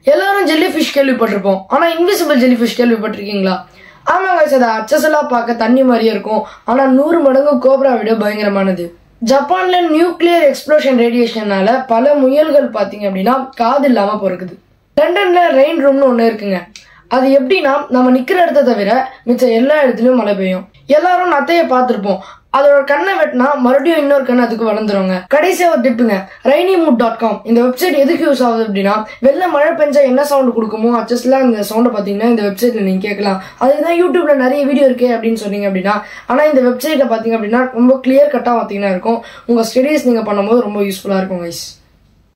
எல்லாரும் jelly fish கேள்விப்பட்டிருப்போம் ஆனா இன்விசிபிள் ஜெல்லி ஃபிஷ் கேள்விப்பட்டிருக்கீங்களா ஆமாங்க சார் அதை அச்சசலா பார்க்க தண்ணி மாதிரியே இருக்கும் ஆனா நூறு மடங்கு கோப்ரா விட பயங்கரமானது ஜப்பான்ல நியூக்ளியர் எக்ஸ்ப்ளோஷன் ரேடியேஷனால பல முயல்கள் பாத்தீங்க அப்படின்னா காது இல்லாம பிறக்குது லண்டன்ல ரெயின் ரூம்னு ஒண்ணு இருக்குங்க அது எப்படின்னா நம்ம நிக்கிற இடத்த தவிர மிச்ச எல்லா இடத்துலயும் மழை பெய்யும் எல்லாரும் நத்தைய பார்த்திருப்போம் அதோட கண்ணை வெட்டினா மறுபடியும் இன்னொரு கண்ணு அதுக்கு வளர்ந்துருங்க கடைசியா ஒரு டிப்புங்க ரைனி மூட் டாட் காம் இந்த வெப்சைட் எதுக்கு யூஸ் ஆகுது அப்படின்னா வெளில மழை பெஞ்சா என்ன சவுண்ட் கொடுக்குமோ அச்சஸ்ல அந்த சவுண்டை பார்த்தீங்கன்னா இந்த வெப்சைட்ல நீங்க கேட்கலாம் அதுதான் யூடியூப்ல நிறைய வீடியோ இருக்கே அப்படின்னு சொன்னீங்க அப்படின்னா ஆனா இந்த வெப்சைட்ல பாத்தீங்க அப்படின்னா ரொம்ப கிளியர் கட்டா பாத்தீங்கன்னா இருக்கும் உங்க ஸ்டடீஸ் நீங்க பண்ணும்போது ரொம்ப யூஸ்ஃபுல்லா இருக்கும் கைஸ்